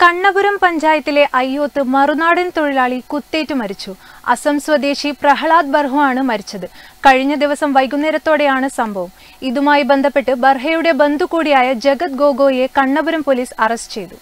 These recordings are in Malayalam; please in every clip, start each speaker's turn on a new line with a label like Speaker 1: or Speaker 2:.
Speaker 1: കണ്ണപുരം പഞ്ചായത്തിലെ അയ്യോത്ത് മറുനാടൻ തൊഴിലാളി കുത്തേറ്റു മരിച്ചു അസം സ്വദേശി പ്രഹ്ലാദ് ബർഹു ആണ് മരിച്ചത് കഴിഞ്ഞ ദിവസം വൈകുന്നേരത്തോടെയാണ് സംഭവം ഇതുമായി ബന്ധപ്പെട്ട് ബർഹയുടെ ബന്ധു കൂടിയായ ജഗത് ഗോഗോയെ കണ്ണപുരം പോലീസ് അറസ്റ്റ് ചെയ്തു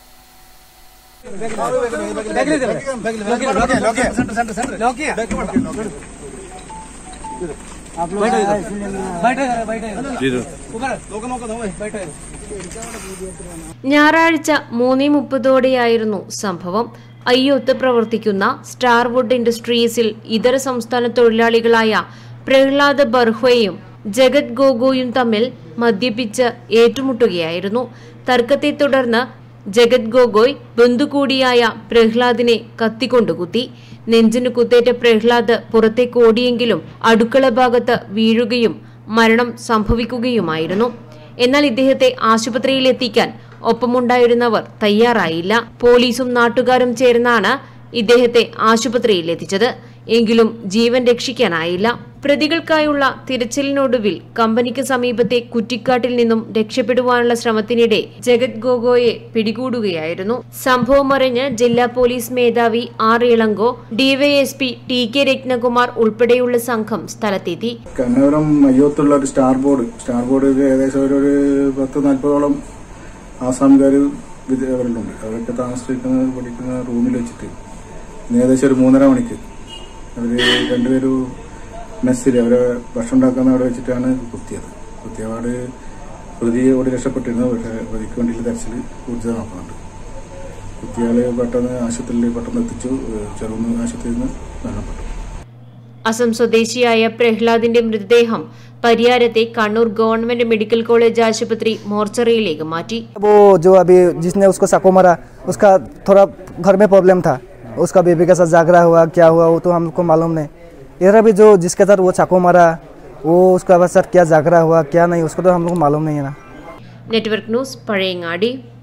Speaker 2: ഞായറാഴ്ച മൂന്നേ മുപ്പതോടെയായിരുന്നു സംഭവം അയ്യോത്ത് പ്രവർത്തിക്കുന്ന സ്റ്റാർവുഡ് ഇൻഡസ്ട്രീസിൽ ഇതര സംസ്ഥാന തൊഴിലാളികളായ പ്രഹ്ലാദ് ബർഹ്വയും ജഗത് ഗോഗോയും തമ്മിൽ മദ്യപിച്ച് ഏറ്റുമുട്ടുകയായിരുന്നു തർക്കത്തെ തുടർന്ന് ജഗത് ഗോഗോയ് ബന്ധുകൂടിയായ പ്രഹ്ലാദിനെ കത്തിക്കൊണ്ടു കുത്തി നെഞ്ചിന് കുത്തേറ്റ പ്രഹ്ലാദ് പുറത്തേക്ക് ഓടിയെങ്കിലും അടുക്കള ഭാഗത്ത് വീഴുകയും മരണം സംഭവിക്കുകയുമായിരുന്നു എന്നാൽ ഇദ്ദേഹത്തെ ആശുപത്രിയിൽ എത്തിക്കാൻ ഒപ്പമുണ്ടായിരുന്നവർ തയ്യാറായില്ല പോലീസും നാട്ടുകാരും ചേർന്നാണ് ഇദ്ദേഹത്തെ ആശുപത്രിയിൽ എത്തിച്ചത് എങ്കിലും ജീവൻ രക്ഷിക്കാനായില്ല പ്രതികൾക്കായുള്ള തിരച്ചിലിനൊടുവിൽ കമ്പനിക്ക് സമീപത്തെ കുറ്റിക്കാട്ടിൽ നിന്നും രക്ഷപ്പെടുവാനുള്ള ശ്രമത്തിനിടെ ജഗത് ഗോഗോയെ പിടികൂടുകയായിരുന്നു സംഭവം അറിഞ്ഞ് ജില്ലാ പോലീസ് മേധാവി R Elango DYSP T K Ratnakumar ഉൾപ്പെടെയുള്ള സംഘം സ്ഥലത്തെത്തി
Speaker 3: കണ്ണൂരം അയ്യോത്തുള്ള ഒരു സ്റ്റാർ ബോർഡ് സ്റ്റാർ ബോർഡിൽ ഏകദേശം ഒരു ഒരു പത്ത് നാൽപ്പതോളം ആസാംകാർ അവരിലുണ്ട് അവരൊക്കെ താമസിക്കുന്ന പഠിക്കുന്ന റൂമിൽ വെച്ചിട്ട് ഇന്ന് ഏകദേശം ഒരു മൂന്നര മണിക്ക് അവര് രണ്ടുപേരും മെസ്സിൽ അവരെ ഭക്ഷണം ഉണ്ടാക്കുന്ന അവിടെ വെച്ചിട്ടാണ് കുത്തിയത് കുത്തിയപാട് പ്രതി ഓടി രക്ഷപ്പെട്ടിരുന്നു പക്ഷേ പ്രതിക്ക് വേണ്ടിയിട്ട് തെരച്ചിൽ ഊർജിതമാക്കുന്നുണ്ട് കുത്തിയാള് പെട്ടെന്ന് ആശുപത്രിയിൽ പെട്ടെന്ന് എത്തിച്ചു ചെറുന്ന് ആശുപത്രിയിൽ നിന്ന് മരണപ്പെട്ടു
Speaker 2: അസം സ്വദേശിയായ പ്രഹ്ലാദിന്റെ മൃതദേഹം പരിയാരത്തെ കണ്ണൂർ ഗവൺമെന്റ് മെഡിക്കൽ കോളേജ് ആശുപത്രി മോർച്ചറിയിലേക്ക് മാറ്റി
Speaker 4: वो जो अभी जिसने उसको चाकू मारा उसका थोड़ा घर में प्रॉब्लम था उसका बेबी के साथ जागरा हुआ क्या हुआ वो तो हमको मालूम नहीं इधर अभी जो जिसके साथ वो चाकू मारा वो उसका साथ क्या जागरा हुआ क्या नहीं उसको तो हमको मालूम नहीं है ना
Speaker 2: നെറ്റ്വർക്ക് ന്യൂസ് പഴയങ്ങാടി